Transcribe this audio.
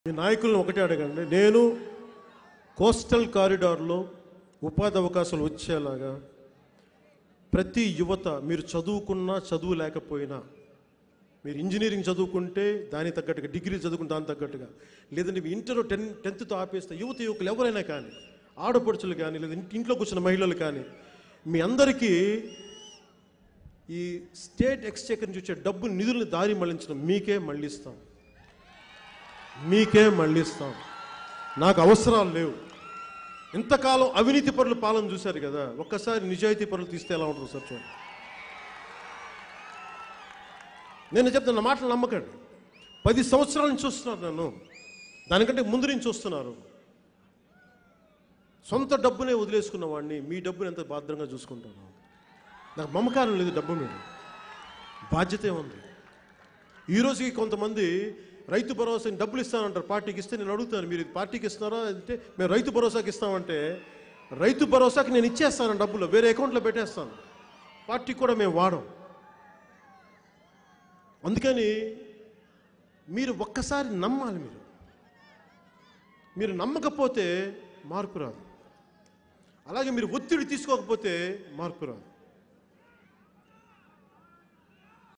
మీ నాయకులను ఒకటే అడగండి నేను కోస్టల్ కారిడార్లో ఉపాధి అవకాశాలు వచ్చేలాగా ప్రతి యువత మీరు చదువుకున్నా చదువు లేకపోయినా మీరు ఇంజనీరింగ్ చదువుకుంటే దానికి తగ్గట్టుగా డిగ్రీ చదువుకుంటే దానికి తగ్గట్టుగా లేదంటే మీ ఇంటర్ టెన్ టెన్త్తో ఆపేస్తే యువత యువకులు ఎవరైనా కానీ ఆడపడుచులు కానీ లేదా ఇంటి- ఇంట్లో కూర్చున్న మహిళలు కానీ మీ అందరికీ ఈ స్టేట్ ఎక్స్చేకర్ నుంచి వచ్చే డబ్బు నిధులను దారి మళ్లించడం మీకే మళ్ళిస్తాం మీకే మళ్ళిస్తాం నాకు అవసరాలు లేవు ఇంతకాలం అవినీతి పరుల పాలన చూశారు కదా ఒక్కసారి నిజాయితీ పరులు తీస్తే ఎలా ఉంటుంది సార్ చూడండి నేను చెప్తున్న నా మాటలు నమ్మకండి పది సంవత్సరాల నుంచి చూస్తున్నారు నన్ను దానికంటే ముందు నుంచి చూస్తున్నారు సొంత డబ్బునే వదిలేసుకున్న వాడిని మీ డబ్బుని ఎంత భద్రంగా చూసుకుంటాను నాకు మమకారం లేదు డబ్బు మీద బాధ్యతే ఉంది ఈ రోజుకి కొంతమంది రైతు భరోసాని డబ్బులు ఇస్తానంటారు పార్టీకి ఇస్తే నేను అడుగుతాను మీరు ఇది పార్టీకి ఇస్తున్నారా అంటే మేము రైతు భరోసాకి ఇస్తామంటే రైతు భరోసాకి నేను ఇచ్చేస్తాను డబ్బులు వేరే అకౌంట్లో పెట్టేస్తాను పార్టీకి కూడా మేము వాడం అందుకని మీరు ఒక్కసారి నమ్మాలి మీరు మీరు నమ్మకపోతే మార్పు రాదు అలాగే మీరు ఒత్తిడి తీసుకోకపోతే మార్పు రాదు